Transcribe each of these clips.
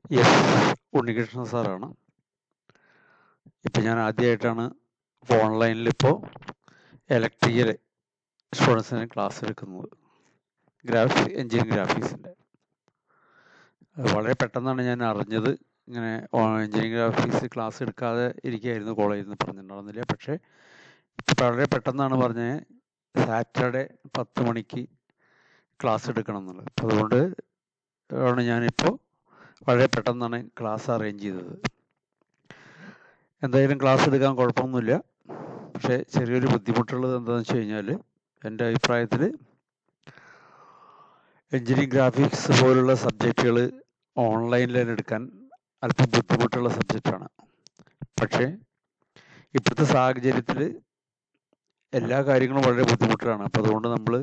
yes Unnikrishnan സാറാണ് ഇപ്പം ഞാൻ ആദ്യമായിട്ടാണ് ഇപ്പോൾ ഓൺലൈനിൽ ഇപ്പോൾ ഇലക്ട്രിക്കൽ സ്റ്റുഡൻസിന് ക്ലാസ് എടുക്കുന്നത് ഗ്രാഫിക്സ് എഞ്ചിനീയറിംഗ് ഗ്രാഫിക്സിൻ്റെ വളരെ പെട്ടെന്നാണ് ഞാൻ അറിഞ്ഞത് ഇങ്ങനെ എഞ്ചിനീയറിംഗ് ഗ്രാഫിക്സ് ക്ലാസ് എടുക്കാതെ ഇരിക്കുകയായിരുന്നു കോളേജിൽ നിന്ന് പറഞ്ഞിട്ടുണ്ടായിരുന്നില്ല പക്ഷേ ഇപ്പം വളരെ പെട്ടെന്നാണ് പറഞ്ഞത് സാറ്റർഡേ പത്ത് മണിക്ക് ക്ലാസ് എടുക്കണം എന്നുള്ളത് അപ്പോൾ അതുകൊണ്ട് ആണ് ഞാനിപ്പോൾ വളരെ പെട്ടെന്നാണ് ക്ലാസ് അറേഞ്ച് ചെയ്തത് എന്തായാലും ക്ലാസ് എടുക്കാൻ കുഴപ്പമൊന്നുമില്ല പക്ഷേ ചെറിയൊരു ബുദ്ധിമുട്ടുള്ളത് എന്താണെന്ന് വെച്ച് കഴിഞ്ഞാൽ എൻ്റെ അഭിപ്രായത്തിൽ എഞ്ചിനീയറിംഗ് ഗ്രാഫിക്സ് പോലുള്ള സബ്ജക്റ്റുകൾ ഓൺലൈനിൽ തന്നെ എടുക്കാൻ അല്പം ബുദ്ധിമുട്ടുള്ള സബ്ജക്റ്റാണ് പക്ഷേ ഇപ്പോഴത്തെ സാഹചര്യത്തിൽ എല്ലാ കാര്യങ്ങളും വളരെ ബുദ്ധിമുട്ടാണ് അപ്പോൾ അതുകൊണ്ട് നമ്മൾ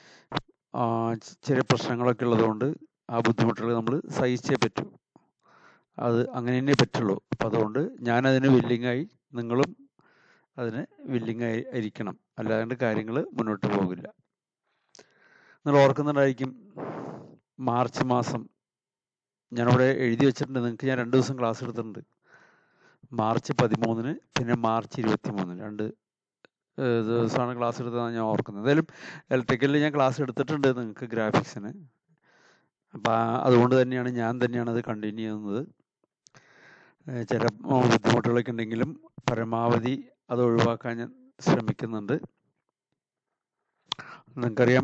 ചെറിയ പ്രശ്നങ്ങളൊക്കെ ഉള്ളതുകൊണ്ട് ആ ബുദ്ധിമുട്ടുകൾ നമ്മൾ സഹിച്ചേ പറ്റൂ അത് അങ്ങനെ തന്നെ പറ്റുള്ളൂ അപ്പം അതുകൊണ്ട് ഞാനതിന് വില്ലിങ്ങായി നിങ്ങളും അതിന് വില്ലിങ്ങായി ഇരിക്കണം അല്ലാണ്ട് കാര്യങ്ങൾ മുന്നോട്ട് പോകില്ല നിങ്ങൾ ഓർക്കുന്നുണ്ടായിരിക്കും മാർച്ച് മാസം ഞാനിവിടെ എഴുതി വെച്ചിട്ടുണ്ട് നിങ്ങൾക്ക് ഞാൻ രണ്ട് ദിവസം ക്ലാസ് എടുത്തിട്ടുണ്ട് മാർച്ച് പതിമൂന്നിന് പിന്നെ മാർച്ച് ഇരുപത്തി മൂന്നിന് രണ്ട് ദിവസമാണ് ക്ലാസ് എടുത്തതെന്ന് ഞാൻ ഓർക്കുന്നത് എന്തായാലും ഇലക്ട്രിക്കലിൽ ഞാൻ ക്ലാസ് എടുത്തിട്ടുണ്ട് നിങ്ങൾക്ക് ഗ്രാഫിക്സിന് അപ്പം അതുകൊണ്ട് തന്നെയാണ് ഞാൻ തന്നെയാണ് അത് കണ്ടിന്യൂ ചെയ്യുന്നത് ചില ബുദ്ധിമുട്ടുകളൊക്കെ ഉണ്ടെങ്കിലും പരമാവധി അത് ഒഴിവാക്കാൻ ഞാൻ ശ്രമിക്കുന്നുണ്ട് നിങ്ങൾക്കറിയാം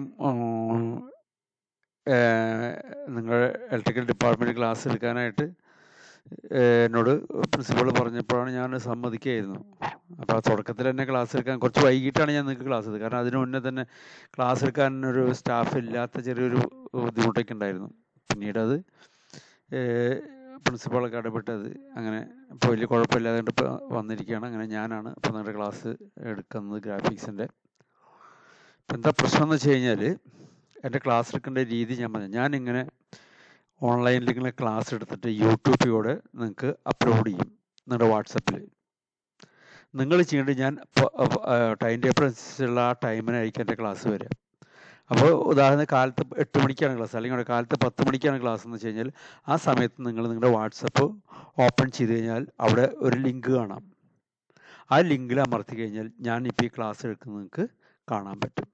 നിങ്ങൾ ഇലക്ട്രിക്കൽ ഡിപ്പാർട്ട്മെൻറ്റ് ക്ലാസ് എടുക്കാനായിട്ട് എന്നോട് പ്രിൻസിപ്പൾ പറഞ്ഞപ്പോഴാണ് ഞാൻ സമ്മതിക്കുകയായിരുന്നു അപ്പോൾ ആ തുടക്കത്തിൽ തന്നെ ക്ലാസ് എടുക്കാൻ കുറച്ച് വൈകിട്ടാണ് ഞാൻ നിങ്ങൾക്ക് ക്ലാസ് എടുത്തത് കാരണം അതിന് മുന്നേ തന്നെ ക്ലാസ് എടുക്കാൻ ഒരു സ്റ്റാഫ് ഇല്ലാത്ത ചെറിയൊരു ബുദ്ധിമുട്ടൊക്കെ ഉണ്ടായിരുന്നു പിന്നീട് അത് പ്രിൻസിപ്പാളൊക്കെ ഇടപെട്ടത് അങ്ങനെ ഇപ്പോൾ വലിയ കുഴപ്പമില്ലാതെ ഇപ്പോൾ വന്നിരിക്കുകയാണ് അങ്ങനെ ഞാനാണ് ഇപ്പോൾ നിങ്ങളുടെ ക്ലാസ് എടുക്കുന്നത് ഗ്രാഫിക്സിൻ്റെ ഇപ്പം എന്താ പ്രശ്നം എന്ന് വെച്ച് കഴിഞ്ഞാൽ എൻ്റെ ക്ലാസ് എടുക്കേണ്ട രീതി ഞാൻ പറഞ്ഞു ഞാനിങ്ങനെ ഓൺലൈനിൽ ഇങ്ങനെ ക്ലാസ് എടുത്തിട്ട് യൂട്യൂബിലൂടെ നിങ്ങൾക്ക് അപ്ലോഡ് ചെയ്യും നിങ്ങളുടെ വാട്സപ്പിൽ നിങ്ങൾ ചെയ്യേണ്ടത് ഞാൻ ടൈം ടേബിൾ അനുസരിച്ചുള്ള ആ ടൈമിനായിരിക്കും എൻ്റെ ക്ലാസ് വരിക അപ്പോൾ ഉദാഹരണം കാലത്ത് എട്ട് മണിക്കാണ് ക്ലാസ് അല്ലെങ്കിൽ കാലത്ത് പത്ത് മണിക്കാണ് ക്ലാസ് എന്ന് വെച്ച് കഴിഞ്ഞാൽ ആ സമയത്ത് നിങ്ങൾ നിങ്ങളുടെ വാട്സപ്പ് ഓപ്പൺ ചെയ്ത് കഴിഞ്ഞാൽ അവിടെ ഒരു ലിങ്ക് കാണാം ആ ലിങ്കിൽ അമർത്തി കഴിഞ്ഞാൽ ഞാൻ ഇപ്പോൾ ഈ ക്ലാസ് എടുക്കുന്നത് നിങ്ങൾക്ക് കാണാൻ പറ്റും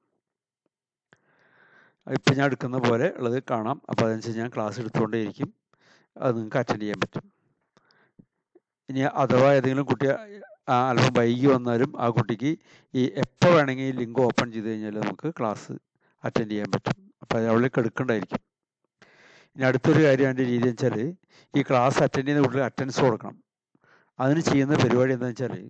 ഇപ്പം ഞാൻ എടുക്കുന്ന പോലെ ഉള്ളത് കാണാം അപ്പോൾ അതനുസരിച്ച് ഞാൻ ക്ലാസ് എടുത്തുകൊണ്ടേയിരിക്കും അത് നിങ്ങൾക്ക് അറ്റൻഡ് ചെയ്യാൻ പറ്റും ഇനി അഥവാ ഏതെങ്കിലും കുട്ടി അല്പം വൈകി വന്നാലും ആ കുട്ടിക്ക് ഈ എപ്പോൾ വേണമെങ്കിൽ ഈ ലിങ്ക് ഓപ്പൺ ചെയ്ത് കഴിഞ്ഞാൽ നമുക്ക് ക്ലാസ് അറ്റൻഡ് ചെയ്യാൻ പറ്റും അപ്പോൾ അത് അവളിലേക്ക് എടുക്കേണ്ടതായിരിക്കും ഇനി അടുത്തൊരു കാര്യം എൻ്റെ രീതി വെച്ചാൽ ഈ ക്ലാസ് അറ്റൻഡ് ചെയ്യുന്ന കുട്ടികൾ അറ്റൻഡൻസ് കൊടുക്കണം അതിന് ചെയ്യുന്ന പരിപാടി എന്താണെന്ന് വെച്ചാൽ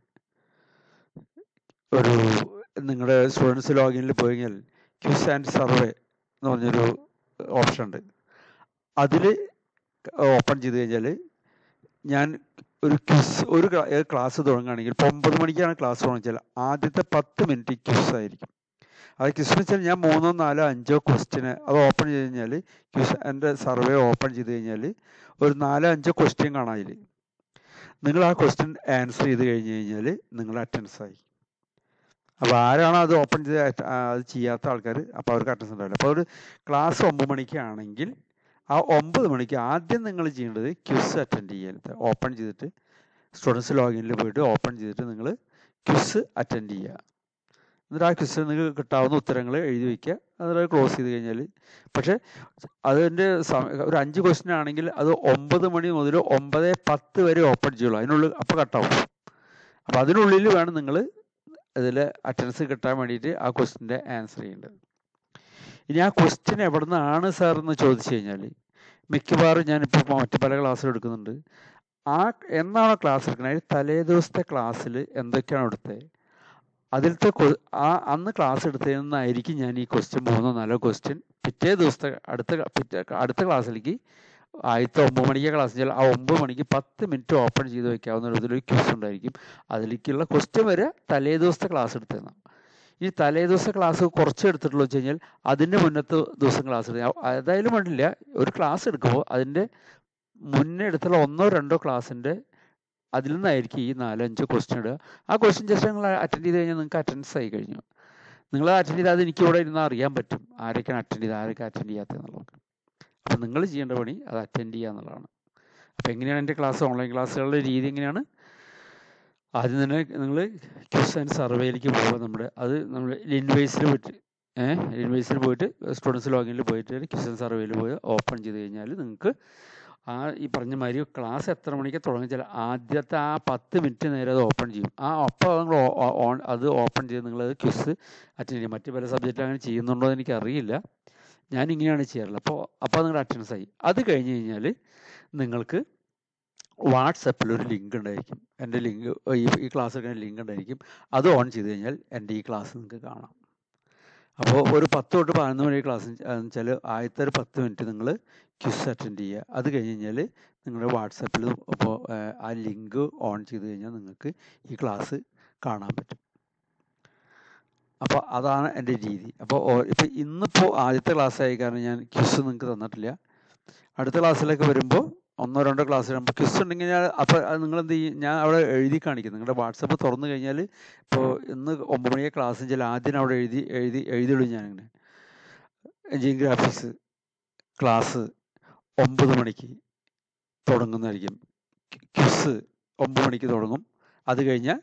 ഒരു നിങ്ങളുടെ സ്റ്റുഡൻസ് ലോഗിനിൽ പോയി കഴിഞ്ഞാൽ ക്യൂസ് ആൻഡ് സർവേ എന്ന് പറഞ്ഞൊരു ഓപ്ഷൻ ഉണ്ട് അതിൽ ഓപ്പൺ ചെയ്ത് കഴിഞ്ഞാൽ ഞാൻ ഒരു ക്വിസ് ഒരു ക്ലാസ് തുടങ്ങുകയാണെങ്കിൽ ഇപ്പോൾ ഒമ്പത് മണിക്കാണ് ക്ലാസ് തുടങ്ങിച്ചാൽ ആദ്യത്തെ പത്ത് മിനിറ്റ് ക്വിസ് ആയിരിക്കും അത് ക്വിസ് വെച്ചാൽ ഞാൻ മൂന്നോ നാലോ അഞ്ചോ ക്വസ്റ്റ്യന് അത് ഓപ്പൺ ചെയ്ത് കഴിഞ്ഞാൽ ക്വിസ് എൻ്റെ സർവേ ഓപ്പൺ ചെയ്ത് കഴിഞ്ഞാൽ ഒരു നാലോ അഞ്ചോ ക്വസ്റ്റ്യൻ കാണാം അതിൽ നിങ്ങൾ ആ ക്വസ്റ്റ്യൻ ആൻസർ ചെയ്ത് കഴിഞ്ഞ് കഴിഞ്ഞാൽ നിങ്ങൾ അറ്റൻഡൻസ് ആയി അപ്പോൾ ആരാണോ അത് ഓപ്പൺ ചെയ്ത് അത് ചെയ്യാത്ത ആൾക്കാർ അപ്പോൾ അവർക്ക് അറ്റൻഡൻസ് ഉണ്ടാവില്ല അപ്പോൾ ഒരു ക്ലാസ് ഒമ്പത് മണിക്കാണെങ്കിൽ ആ ഒമ്പത് മണിക്ക് ആദ്യം നിങ്ങൾ ചെയ്യേണ്ടത് ക്വിസ് അറ്റൻഡ് ചെയ്യരുത് ഓപ്പൺ ചെയ്തിട്ട് സ്റ്റുഡൻസ് ലോഗിനിൽ പോയിട്ട് ഓപ്പൺ ചെയ്തിട്ട് നിങ്ങൾ ക്വിസ് അറ്റൻഡ് ചെയ്യുക എന്നിട്ട് ആ ക്വിസ് നിങ്ങൾക്ക് കിട്ടാവുന്ന ഉത്തരങ്ങൾ എഴുതി വയ്ക്കുക എന്നിട്ട് ക്ലോസ് ചെയ്ത് കഴിഞ്ഞാൽ പക്ഷേ അതിൻ്റെ ഒരു അഞ്ച് ക്വസ്റ്റ്യൻ ആണെങ്കിൽ അത് ഒമ്പത് മണി മുതൽ ഒമ്പത് പത്ത് വരെ ഓപ്പൺ ചെയ്യുള്ളൂ അതിനുള്ളിൽ അപ്പോൾ കട്ടാവും അപ്പോൾ അതിനുള്ളിൽ വേണം നിങ്ങൾ ഇതിൽ അറ്റൻഡൻസ് കിട്ടാൻ വേണ്ടിയിട്ട് ആ ക്വസ്റ്റിൻ്റെ ആൻസർ ചെയ്യേണ്ടത് ഇനി ആ ക്വസ്റ്റ്യൻ എവിടെ നിന്നാണ് സാർ എന്ന് ചോദിച്ചു കഴിഞ്ഞാൽ മിക്കവാറും ഞാനിപ്പോൾ മറ്റു പല ക്ലാസ്സിൽ എടുക്കുന്നുണ്ട് ആ എന്നാണോ ക്ലാസ് എടുക്കുന്നത് അതിൽ തലേ ദിവസത്തെ ക്ലാസ്സിൽ എന്തൊക്കെയാണ് എടുത്തത് അതിലത്തെ ആ അന്ന് ക്ലാസ് എടുത്തതിൽ നിന്നായിരിക്കും ഞാൻ ഈ ക്വസ്റ്റ്യൻ മൂന്നോ നാലോ ക്വസ്റ്റ്യൻ പിറ്റേ ദിവസത്തെ അടുത്ത പിറ്റേ അടുത്ത ക്ലാസ്സിലേക്ക് ആദ്യത്തെ ഒമ്പത് മണിക്ക് ക്ലാസ് വെച്ചാൽ ആ ഒമ്പത് മണിക്ക് പത്ത് മിനിറ്റ് ഓപ്പൺ ചെയ്ത് വെക്കാവുന്ന ഇതിലൊരു ക്യൂസ് ഉണ്ടായിരിക്കും അതിലേക്കുള്ള ക്വസ്റ്റ്യൻ വരെ തലേ ദിവസത്തെ ക്ലാസ് എടുത്തതാണ് ഈ തലേ ദിവസത്തെ ക്ലാസ് കുറച്ച് എടുത്തിട്ടുള്ളൂ വെച്ച് കഴിഞ്ഞാൽ അതിൻ്റെ മുന്നത്തെ ദിവസം ക്ലാസ് എടുക്കുക അതായാലും വേണ്ടില്ല ഒരു ക്ലാസ് എടുക്കുമ്പോൾ അതിൻ്റെ മുന്നേ എടുത്തുള്ള ഒന്നോ രണ്ടോ ക്ലാസ്സിൻ്റെ അതിൽ നിന്നായിരിക്കും ഈ നാലോ അഞ്ചോ ക്വസ്റ്റ്യൻ ഇടുക ആ ക്വസ്റ്റ്യൻ ജസ്റ്റ് നിങ്ങൾ അറ്റൻഡ് ചെയ്ത് കഴിഞ്ഞാൽ നിങ്ങൾക്ക് അറ്റൻഡൻസ് ആയി കഴിഞ്ഞു നിങ്ങൾ അറ്റൻഡ് ചെയ്താൽ അത് എനിക്ക് ഇവിടെ ഇരുന്ന് അറിയാൻ പറ്റും ആരൊക്കെയാണ് അറ്റൻഡ് ചെയ്ത് ആരൊക്കെ അറ്റൻഡ് ചെയ്യാത്തതെന്നുള്ളത് അപ്പം നിങ്ങൾ ചെയ്യേണ്ട പണി അത് അറ്റൻഡ് ചെയ്യുക എന്നുള്ളതാണ് അപ്പോൾ എങ്ങനെയാണ് എൻ്റെ ക്ലാസ് ഓൺലൈൻ ക്ലാസ്സുകളുടെ രീതി എങ്ങനെയാണ് ആദ്യം തന്നെ നിങ്ങൾ ക്വസ് ആൻഡ് സർവേയിലേക്ക് പോകുക നമ്മുടെ അത് നമ്മൾ ഇൻവൈസിൽ പോയിട്ട് ഏഹ് ഇൻവൈസിൽ പോയിട്ട് സ്റ്റുഡൻസ് ലോഗിനിൽ പോയിട്ട് ക്വസ് ആൻഡ് സർവേയിൽ പോയി ഓപ്പൺ ചെയ്ത് കഴിഞ്ഞാൽ നിങ്ങൾക്ക് ആ ഈ പറഞ്ഞ മാതിരി ക്ലാസ് എത്ര മണിക്ക് തുടങ്ങിച്ചാൽ ആദ്യത്തെ ആ പത്ത് മിനിറ്റ് നേരെ അത് ഓപ്പൺ ചെയ്യും ആ അപ്പോൾ നിങ്ങൾ ഓൺ അത് ഓപ്പൺ ചെയ്ത് നിങ്ങളത് ക്വിസ് അറ്റൻഡ് ചെയ്യും മറ്റ് പല സബ്ജക്റ്റിൽ അങ്ങനെ ചെയ്യുന്നുണ്ടോ എന്ന് എനിക്കറിയില്ല ഞാൻ ഇങ്ങനെയാണ് ചെയ്യാറുള്ളത് അപ്പോൾ അപ്പോൾ നിങ്ങളുടെ അറ്റൻഡൻസ് ആയി അത് കഴിഞ്ഞ് കഴിഞ്ഞാൽ നിങ്ങൾക്ക് വാട്സപ്പിൽ ഒരു ലിങ്ക് ഉണ്ടായിരിക്കും എൻ്റെ ലിങ്ക് ഈ ഈ ക്ലാസ് എടുക്കുന്ന ലിങ്ക് ഉണ്ടായിരിക്കും അത് ഓൺ ചെയ്ത് കഴിഞ്ഞാൽ എൻ്റെ ഈ ക്ലാസ് നിങ്ങൾക്ക് കാണാം അപ്പോൾ ഒരു പത്ത് തൊട്ട് പതിനൊന്ന് മണി ക്ലാസ് വെച്ചാൽ ആദ്യത്തെ ഒരു പത്ത് മിനിറ്റ് നിങ്ങൾ ക്വിസ് അറ്റൻഡ് ചെയ്യുക അത് കഴിഞ്ഞ് കഴിഞ്ഞാൽ നിങ്ങളുടെ വാട്സപ്പിൽ ഇപ്പോൾ ആ ലിങ്ക് ഓൺ ചെയ്ത് കഴിഞ്ഞാൽ നിങ്ങൾക്ക് ഈ ക്ലാസ് കാണാൻ പറ്റും അപ്പോൾ അതാണ് എൻ്റെ രീതി അപ്പോൾ ഇപ്പോൾ ഇന്നിപ്പോൾ ആദ്യത്തെ ക്ലാസ് ആയി കാരണം ഞാൻ ക്വിസ് നിങ്ങൾക്ക് തന്നിട്ടില്ല അടുത്ത ക്ലാസ്സിലേക്ക് വരുമ്പോൾ ഒന്നോ രണ്ടോ ക്ലാസ് വരുമ്പോൾ ക്വിസ് ഉണ്ടെങ്കിൽ ഞാൻ അപ്പോൾ അത് നിങ്ങൾ എന്ത് ചെയ്യും ഞാൻ അവിടെ എഴുതി കാണിക്കും നിങ്ങളുടെ വാട്സപ്പ് തുറന്നു കഴിഞ്ഞാൽ ഇപ്പോൾ ഇന്ന് ഒമ്പത് മണിയെ ക്ലാസ് വെച്ചാൽ ആദ്യം അവിടെ എഴുതി എഴുതി എഴുതിയിടും ഞാനിങ്ങനെ എഞ്ചിനീയറിംഗ് ഗ്രാഫിക്സ് ക്ലാസ് ഒമ്പത് മണിക്ക് തുടങ്ങുന്നതായിരിക്കും ക്വിസ് ഒമ്പത് മണിക്ക് തുടങ്ങും അത് കഴിഞ്ഞാൽ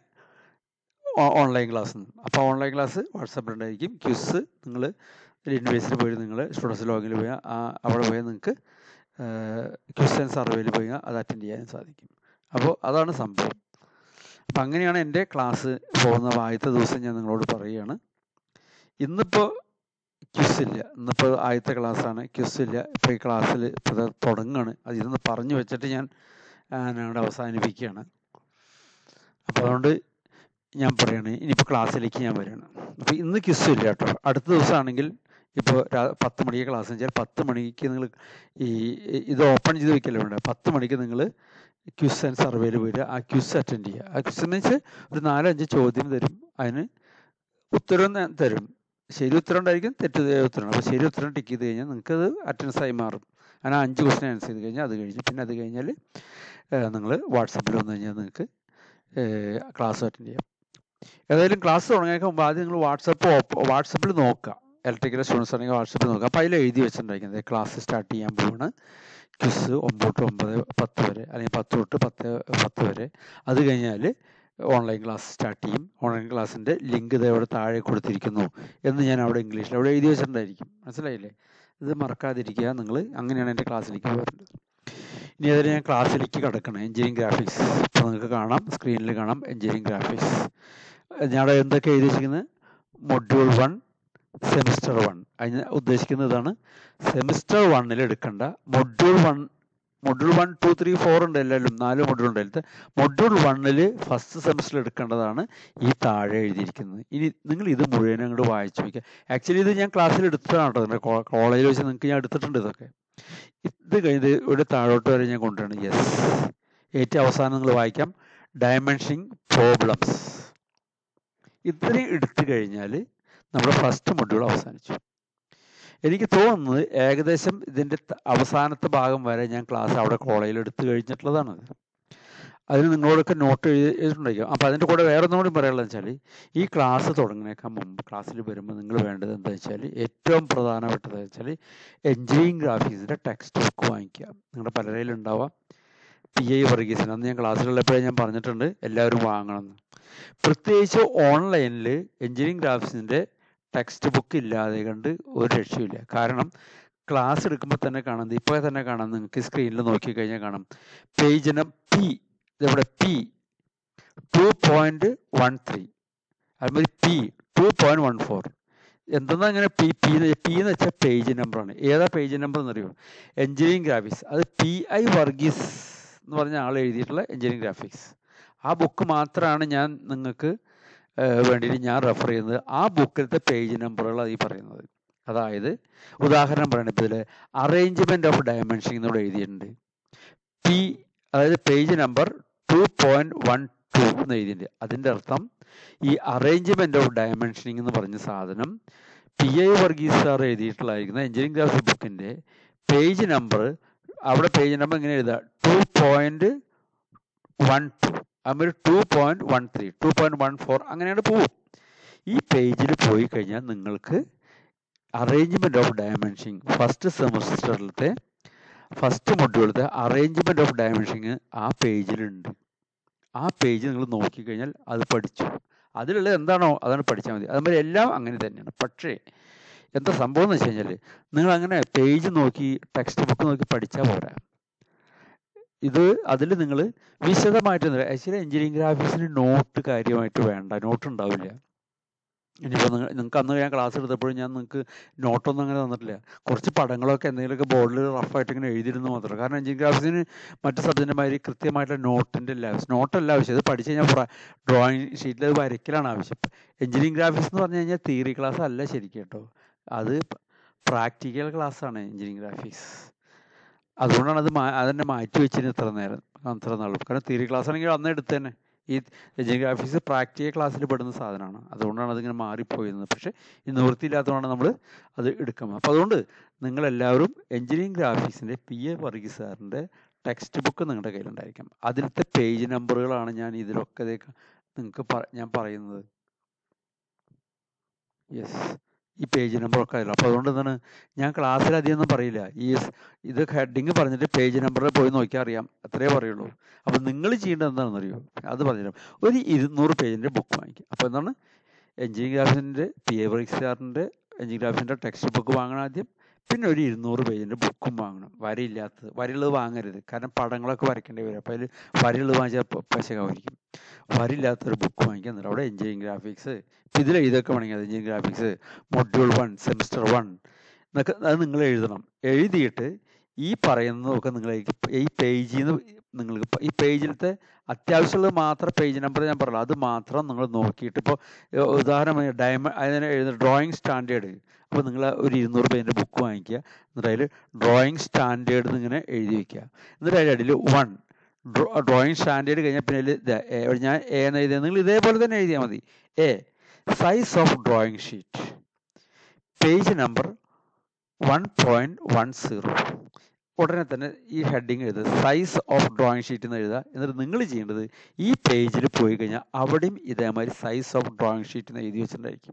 ഓൺലൈൻ ക്ലാസ് അപ്പോൾ ഓൺലൈൻ ക്ലാസ് വാട്സാപ്പിലുണ്ടായിരിക്കും ക്വിസ് നിങ്ങൾ യൂണിവേഴ്സിറ്റി പോയി നിങ്ങൾ സ്റ്റുഡൻസ് ലോഗിൽ പോയി അവിടെ പോയാൽ നിങ്ങൾക്ക് ക്വസ്റ്റ്യൻ സർവേയിൽ പോയി അത് അറ്റൻഡ് ചെയ്യാൻ സാധിക്കും അപ്പോൾ അതാണ് സംഭവം അപ്പം അങ്ങനെയാണ് എൻ്റെ ക്ലാസ് പോകുന്ന ആദ്യത്തെ ദിവസം ഞാൻ നിങ്ങളോട് പറയുകയാണ് ഇന്നിപ്പോൾ ക്വിസ് ഇല്ല ഇന്നിപ്പോൾ ആദ്യത്തെ ക്ലാസ്സാണ് ക്വിസ് ഇല്ല ഇപ്പോൾ ഈ ക്ലാസ്സിൽ ഇപ്പോൾ തുടങ്ങുകയാണ് അത് ഇതൊന്ന് പറഞ്ഞു വെച്ചിട്ട് ഞാൻ ഞങ്ങളുടെ അവസാനിപ്പിക്കുകയാണ് അപ്പോൾ അതുകൊണ്ട് ഞാൻ പറയണേ ഇനിയിപ്പോൾ ക്ലാസ്സിലേക്ക് ഞാൻ വരികയാണ് അപ്പോൾ ഇന്ന് ക്വിസ് ഇല്ല കേട്ടോ അടുത്ത ദിവസമാണെങ്കിൽ ഇപ്പോൾ പത്ത് മണിക്ക് ക്ലാസ് വെച്ചാൽ പത്ത് മണിക്ക് നിങ്ങൾ ഈ ഇത് ഓപ്പൺ ചെയ്ത് വെക്കല്ലേ വേണ്ട പത്ത് മണിക്ക് നിങ്ങൾ ക്വിസ് ആൻഡ് സർവേയിൽ പോയിട്ട് ആ ക്വിസ് അറ്റൻഡ് ചെയ്യുക ആ ക്വിസ് എന്ന് വെച്ചാൽ ഒരു നാലഞ്ച് ചോദ്യം തരും അതിന് ഉത്തരം തരും ശരി ഉത്തരം ഉണ്ടായിരിക്കും തെറ്റ് ഉത്തരം അപ്പോൾ ശരി ഉത്തരം ടിക്ക് ചെയ്ത് കഴിഞ്ഞാൽ നിങ്ങൾക്ക് അത് അറ്റൻഡൻസ് ആയി മാറും അങ്ങനെ അഞ്ച് ക്വസ്റ്റൻ ആൻസർ ചെയ്ത് കഴിഞ്ഞാൽ അത് കഴിഞ്ഞ് പിന്നെ അത് കഴിഞ്ഞാൽ നിങ്ങൾ വാട്സപ്പിൽ വന്നു കഴിഞ്ഞാൽ നിങ്ങൾക്ക് ക്ലാസ് അറ്റൻഡ് ചെയ്യാം ഏതായാലും ക്ലാസ് തുടങ്ങിയേക്ക് മുമ്പ് ആദ്യം നിങ്ങൾ വാട്സപ്പ് വാട്സപ്പിൽ നോക്കുക ഇലക്ട്രിക്കൽ സ്റ്റുഡൻസ് ആണെങ്കിൽ വാട്സപ്പിൽ നോക്കുക അപ്പോൾ അതിൽ എഴുതി വെച്ചിട്ടുണ്ടായിരിക്കുന്നത് ക്ലാസ് സ്റ്റാർട്ട് ചെയ്യാൻ പോവാണ് ക്വിസ് ഒമ്പത് തൊട്ട് ഒമ്പത് പത്ത് വരെ അല്ലെങ്കിൽ പത്ത് തൊട്ട് പത്ത് പത്ത് വരെ അത് കഴിഞ്ഞാൽ ഓൺലൈൻ ക്ലാസ് സ്റ്റാർട്ട് ചെയ്യും ഓൺലൈൻ ക്ലാസ്സിൻ്റെ ലിങ്ക് ഇത് അവിടെ താഴെ കൊടുത്തിരിക്കുന്നു എന്ന് ഞാൻ അവിടെ ഇംഗ്ലീഷിൽ അവിടെ എഴുതി വെച്ചിട്ടുണ്ടായിരിക്കും മനസ്സിലായില്ലേ ഇത് മറക്കാതിരിക്കുക നിങ്ങൾ അങ്ങനെയാണ് എൻ്റെ ക്ലാസ്സിലേക്ക് വരേണ്ടത് ഇനി അതിൽ ഞാൻ ക്ലാസ്സിലേക്ക് കിടക്കണം എഞ്ചിനീയറിംഗ് ഗ്രാഫിക്സ് ഇപ്പോൾ നിങ്ങൾക്ക് കാണാം സ്ക്രീനിൽ കാണാം എഞ്ചിനീയറിംഗ് ഗ്രാഫിക്സ് ഞാൻ അവിടെ എന്തൊക്കെ എഴുതിയിരിക്കുന്നത് മൊഡ്യൂൾ വൺ സെമിസ്റ്റർ വൺ അതിന് ഉദ്ദേശിക്കുന്നതാണ് സെമിസ്റ്റർ വണ്ണിൽ എടുക്കേണ്ട module one module one two three four ഉണ്ട് എല്ലാവരും നാല് മൊഡ്യൂൾ ഉണ്ട് അതിലത്തെ മൊഡ്യൂൾ വണ്ണിൽ ഫസ്റ്റ് സെമിസ്റ്ററിൽ എടുക്കേണ്ടതാണ് ഈ താഴെ എഴുതിയിരിക്കുന്നത് ഇനി നിങ്ങൾ ഇത് മുഴുവൻ അങ്ങോട്ട് വായിച്ചു വയ്ക്കുക ആക്ച്വലി ഇത് ഞാൻ ക്ലാസ്സിൽ എടുത്തതാണ് കേട്ടോ കോളേജിൽ വെച്ച് നിങ്ങൾക്ക് ഞാൻ എടുത്തിട്ടുണ്ട് ഇതൊക്കെ ഇത് കഴിഞ്ഞ് ഇവിടെ താഴോട്ട് വരെ ഞാൻ കൊണ്ടുവരണം യെസ് ഏറ്റവും അവസാനം നിങ്ങൾ വായിക്കാം ഡയമെൻഷനിങ് പ്രോബ്ലംസ് ഇത്രയും എടുത്തു കഴിഞ്ഞാൽ നമ്മുടെ ഫസ്റ്റ് മൊഡ്യൂൾ അവസാനിച്ചു എനിക്ക് തോന്നുന്നത് ഏകദേശം ഇതിൻ്റെ അവസാനത്തെ ഭാഗം വരെ ഞാൻ ക്ലാസ് അവിടെ കോളേജിൽ എടുത്തു കഴിഞ്ഞിട്ടുള്ളതാണ് അതിന് നിങ്ങളോടൊക്കെ നോട്ട് എഴുതിയിട്ടുണ്ടായിരിക്കും അപ്പോൾ അതിൻ്റെ കൂടെ വേറെ ഒന്നും കൂടി പറയാനുള്ളത് വെച്ചാൽ ഈ ക്ലാസ് തുടങ്ങുന്നേക്കാൾ മുമ്പ് ക്ലാസ്സിൽ വരുമ്പോൾ നിങ്ങൾ വേണ്ടത് എന്താ വെച്ചാൽ ഏറ്റവും പ്രധാനപ്പെട്ടത് വെച്ചാൽ എഞ്ചിനീയറിംഗ് ഗ്രാഫിക്സിൻ്റെ ടെക്സ്റ്റ് ബുക്ക് വാങ്ങിക്കുക നിങ്ങളുടെ പലരയിലും ഉണ്ടാവാം പി ഐ വർഗീസിന് അന്ന് ഞാൻ ക്ലാസ്സിലുള്ളപ്പോഴേ ഞാൻ പറഞ്ഞിട്ടുണ്ട് എല്ലാവരും വാങ്ങണമെന്ന് പ്രത്യേകിച്ച് ഓൺലൈനിൽ എഞ്ചിനീയറിംഗ് ഗ്രാഫിക്സിൻ്റെ ടെക്സ്റ്റ് ബുക്ക് ഇല്ലാതെ കണ്ട് ഒരു രക്ഷയില്ല കാരണം ക്ലാസ് എടുക്കുമ്പോൾ തന്നെ കാണാം ഇപ്പോൾ തന്നെ കാണാം നിങ്ങൾക്ക് സ്ക്രീനിൽ നോക്കിക്കഴിഞ്ഞാൽ കാണാം പേജിന് പി ഇതെവിടെ P two point one three അതുമാതിരി P two point one four എന്തെന്നാ അങ്ങനെ പി പി പി എന്ന് വെച്ചാൽ പേജ് നമ്പറാണ് ഏതാ പേജ് നമ്പർ എന്നറിയോ എഞ്ചിനീയറിംഗ് ഗ്രാഫിക്സ് അത് പി ഐ വർഗീസ് എന്ന് പറഞ്ഞ ആൾ എഴുതിയിട്ടുള്ള എഞ്ചിനീയറിംഗ് ഗ്രാഫിക്സ് ആ ബുക്ക് മാത്രമാണ് ഞാൻ നിങ്ങൾക്ക് വേണ്ടിയിട്ട് ഞാൻ റെഫർ ചെയ്യുന്നത് ആ ബുക്കിലത്തെ പേജ് നമ്പറുകളാണ് ഈ പറയുന്നത് അതായത് ഉദാഹരണം പറയണ ഇപ്പോൾ ഇതിൽ അറേഞ്ച്മെന്റ് ഓഫ് ഡയമെൻഷൻ എന്നിവിടെ എഴുതിയിട്ടുണ്ട് പി അതായത് page number two point one two എന്ന് എഴുതിയിട്ടുണ്ട് അതിൻ്റെ അർത്ഥം ഈ അറേഞ്ച്മെന്റ് ഓഫ് ഡയമെൻഷനിങ് എന്ന് പറഞ്ഞ സാധനം പി ഐ വർഗീസ് സാർ എഴുതിയിട്ടുള്ളതായിരിക്കുന്ന എഞ്ചിനീയറിംഗ് ഗ്രാഫിക് ബുക്കിൻ്റെ പേജ് നമ്പർ അവിടെ പേജ് നമ്പർ ഇങ്ങനെ എഴുതുക ടു പോയിന്റ് വൺ ടു അതുമാതിരി two point one three two point one four അങ്ങനെയാണ് പോകും ഈ പേജിൽ പോയി കഴിഞ്ഞാൽ നിങ്ങൾക്ക് അറേഞ്ച്മെന്റ് ഓഫ് ഡയമെൻഷൻ ഫസ്റ്റ് സെമിസ്റ്ററിലത്തെ ഫസ്റ്റ് മൊഡ്യൂളത്തെ അറേഞ്ച്മെന്റ് ഓഫ് ഡയമെൻഷനിങ് ആ പേജിലുണ്ട് ആ പേജ് നിങ്ങൾ നോക്കിക്കഴിഞ്ഞാൽ അത് പഠിച്ചു അതിലുള്ളത് എന്താണോ അതാണ് പഠിച്ചാൽ മതി അതുപോലെ എല്ലാം അങ്ങനെ തന്നെയാണ് പക്ഷേ എന്താ സംഭവം എന്ന് വെച്ച് കഴിഞ്ഞാൽ നിങ്ങൾ അങ്ങനെ പേജ് നോക്കി ടെക്സ്റ്റ് ബുക്ക് നോക്കി പഠിച്ചാൽ പോരാ ഇത് അതിൽ നിങ്ങൾ വിശദമായിട്ട് ആക്ച്വലി എഞ്ചിനീയറിംഗ് ഗ്രാഫിക്സിന് നോട്ട് കാര്യമായിട്ട് വേണ്ട നോട്ട് ഉണ്ടാവില്ല ഇനിയിപ്പോൾ നിങ്ങൾ നിങ്ങൾക്ക് അന്ന് ഞാൻ ക്ലാസ് എടുത്തപ്പോഴും ഞാൻ നിങ്ങൾക്ക് നോട്ടൊന്നും അങ്ങനെ തന്നിട്ടില്ല കുറച്ച് പടങ്ങളൊക്കെ എന്തെങ്കിലുമൊക്കെ ബോർഡിൽ റഫായിട്ട് ഇങ്ങനെ എഴുതിയിരുന്നു മാത്രം കാരണം എഞ്ചിനീയറിംഗ് ഗ്രാഫിക്സിന് മറ്റ് സബ്ജക്റ്റിൻ്റെ മാതിരി കൃത്യമായിട്ടുള്ള നോട്ടിൻ്റെ അല്ല ആവശ്യം നോട്ടല്ല ആവശ്യം ഇത് പഠിച്ച് കഴിഞ്ഞാൽ ഡ്രോയിങ് ഷീറ്റിൽ അത് വരയ്ക്കലാണ് ആവശ്യം എഞ്ചിനീയറിംഗ് ഗ്രാഫിക്സ് എന്ന് പറഞ്ഞു കഴിഞ്ഞാൽ തിയറി ക്ലാസ് അല്ല ശരിക്കും കേട്ടോ അത് പ്രാക്ടിക്കൽ ക്ലാസ്സാണ് എഞ്ചിനീയറിംഗ് ഗ്രാഫിക്സ് അതുകൊണ്ടാണ് അത് മാ അതന്നെ മാറ്റി വെച്ചിന് ഇത്ര നേരം അത്ര നാളും കാരണം തിയറി ക്ലാസ് ആണെങ്കിൽ അന്ന് എടുത്ത് തന്നെ ഈ എഞ്ചിനീയറിംഗ് ഗ്രാഫിക്സ് പ്രാക്ടിക്കൽ ക്ലാസ്സിൽ പെടുന്ന സാധനമാണ് അതുകൊണ്ടാണ് അതിങ്ങനെ മാറിപ്പോയിരുന്നത് പക്ഷേ ഈ നിവൃത്തിയില്ലാത്തതുകൊണ്ടാണ് നമ്മൾ അത് എടുക്കുന്നത് അപ്പോൾ അതുകൊണ്ട് നിങ്ങളെല്ലാവരും എഞ്ചിനീയറിംഗ് ഗ്രാഫിക്സിൻ്റെ പി എ വർഗീസ് സാറിൻ്റെ ടെക്സ്റ്റ് ബുക്ക് നിങ്ങളുടെ കയ്യിലുണ്ടായിരിക്കും അതിലത്തെ പേജ് നമ്പറുകളാണ് ഞാൻ ഇതിലൊക്കെ നിങ്ങൾക്ക് ഞാൻ പറയുന്നത് യെസ് ഈ പേജ് നമ്പറൊക്കെ ആയല്ലോ അപ്പോൾ അതുകൊണ്ട് എന്താണ് ഞാൻ ക്ലാസ്സിൽ അധികമൊന്നും പറയില്ല ഈ ഇത് ഹെഡിങ് പറഞ്ഞിട്ട് പേജ് നമ്പറിൽ പോയി നോക്കിയാൽ അറിയാം അത്രേ പറയുള്ളൂ അപ്പോൾ നിങ്ങൾ ചെയ്യേണ്ടത് എന്താണെന്ന് അറിയോ അത് പറഞ്ഞുതരാം ഒരു ഇരുന്നൂറ് പേജിൻ്റെ ബുക്ക് വാങ്ങിക്കുക അപ്പോൾ എന്താണ് എഞ്ചിനീയറിംഗ് ഗ്രാഫിൻ്റെ പി എ സാറിൻ്റെ എഞ്ചിനീയറിംഗ് ഗ്രാഫിൻ്റെ ടെക്സ്റ്റ് ബുക്ക് വാങ്ങണം ആദ്യം പിന്നെ ഒരു ഇരുന്നൂറ് പേജിൻ്റെ ബുക്കും വാങ്ങണം വരയില്ലാത്തത് വരയുള്ളത് വാങ്ങരുത് കാരണം പടങ്ങളൊക്കെ വരയ്ക്കേണ്ടി വരും അപ്പോൾ അതിൽ വരയുള്ളത് വാങ്ങിച്ചാൽ പശകായിരിക്കും വരില്ലാത്തൊരു ബുക്ക് വാങ്ങിക്കാൻ എന്നിട്ട് അവിടെ എഞ്ചിനീയറിംഗ് ഗ്രാഫിക്സ് ഇപ്പം ഇതിൽ എഴുതൊക്കെ വേണമെങ്കിൽ അത് engineering graphics module one semester one എന്നൊക്കെ അത് നിങ്ങൾ എഴുതണം എഴുതിയിട്ട് ഈ പറയുന്നതൊക്കെ നിങ്ങൾ ഈ പേജിൽ നിന്ന് നിങ്ങൾക്ക് ഈ പേജിലത്തെ അത്യാവശ്യമുള്ളത് മാത്രം പേജ് നമ്പർ ഞാൻ പറഞ്ഞു അത് മാത്രം നിങ്ങൾ നോക്കിയിട്ട് ഇപ്പോൾ ഉദാഹരണം ഡയമണ്ട് അതിന് എഴുതുന്ന ഡ്രോയിങ് സ്റ്റാൻഡേർഡ് അപ്പോൾ നിങ്ങൾ ഒരു ഇരുന്നൂറ് പേജിൻ്റെ ബുക്ക് വാങ്ങിക്കുക എന്നിട്ട് അതിൽ ഡ്രോയിങ് സ്റ്റാൻഡേർഡ് ഇങ്ങനെ എഴുതി വെക്കുക എന്നിട്ട് അതിൻ്റെ അടിയിൽ വൺ ഡ്രോയിങ് സ്റ്റാൻഡേർഡ് കഴിഞ്ഞാൽ പിന്നെ ഞാൻ എ എന്ന് എഴുതിയത് നിങ്ങൾ ഇതേപോലെ തന്നെ എഴുതിയാൽ മതി A size of drawing sheet page number one point one zero ഉടനെ തന്നെ ഈ ഹെഡിങ് എഴുതുക സൈസ് ഓഫ് ഡ്രോയിങ് ഷീറ്റ് എന്ന് എഴുതുക എന്നിട്ട് നിങ്ങൾ ചെയ്യേണ്ടത് ഈ പേജിൽ പോയി കഴിഞ്ഞാൽ അവിടെയും ഇതേമാതിരി സൈസ് ഓഫ് ഡ്രോയിങ് ഷീറ്റ് എന്ന് എഴുതി വെച്ചിട്ടുണ്ടായിരിക്കും